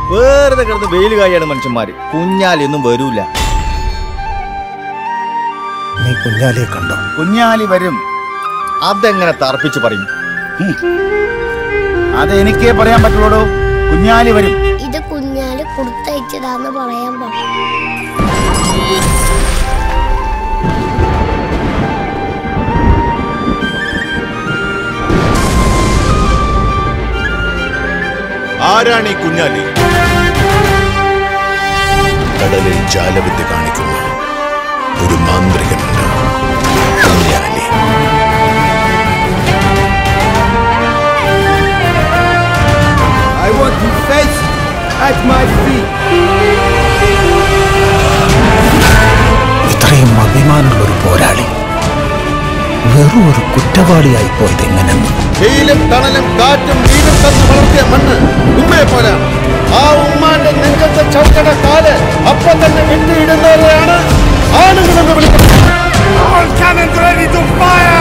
വെറുതെ കിടന്ന് വെയിൽ കായാണ് മനുഷ്യന്മാര് കുഞ്ഞാലിയൊന്നും വരൂല നീ കുഞ്ഞാലിയെ കണ്ടോ കുഞ്ഞാലി വരും അതെങ്ങനെ തർപ്പിച്ച് പറയും അത് എനിക്കേ പറയാൻ പറ്റുള്ളൂ കുഞ്ഞാലി വരും ഇത് കുഞ്ഞാല് കൊടുത്തയച്ചതാന്ന് പറയാൻ പാടില്ല ആരാണ് ഈ കുഞ്ഞാലി കടലിൽ ജാലവിദ്യ കാണിക്കുന്ന ഒരു മാന്ത്രികനുണ്ട് Kunjali I want to face at my feet. ഇത്രയും അഭിമാനമുള്ള ഒരു പോരാളി വെറും ഒരു കുറ്റവാളിയായി പോയത് എങ്ങനെന്ന് വെയിലും തണലും കാറ്റും വീടും തന്ന് വളർത്തിയ മണ്ണ് ഉമ്മയെ പോലെ ആ ഉമ്മാന്റെ നെഞ്ചത്തെ ചവിട്ടണ കാല് അപ്പൊ തന്നെ വിട്ടിയിടുന്നവരെയാണ് ആണുങ്ങളെന്ന് വിളിക്കുന്നത് All cannons ready to fire!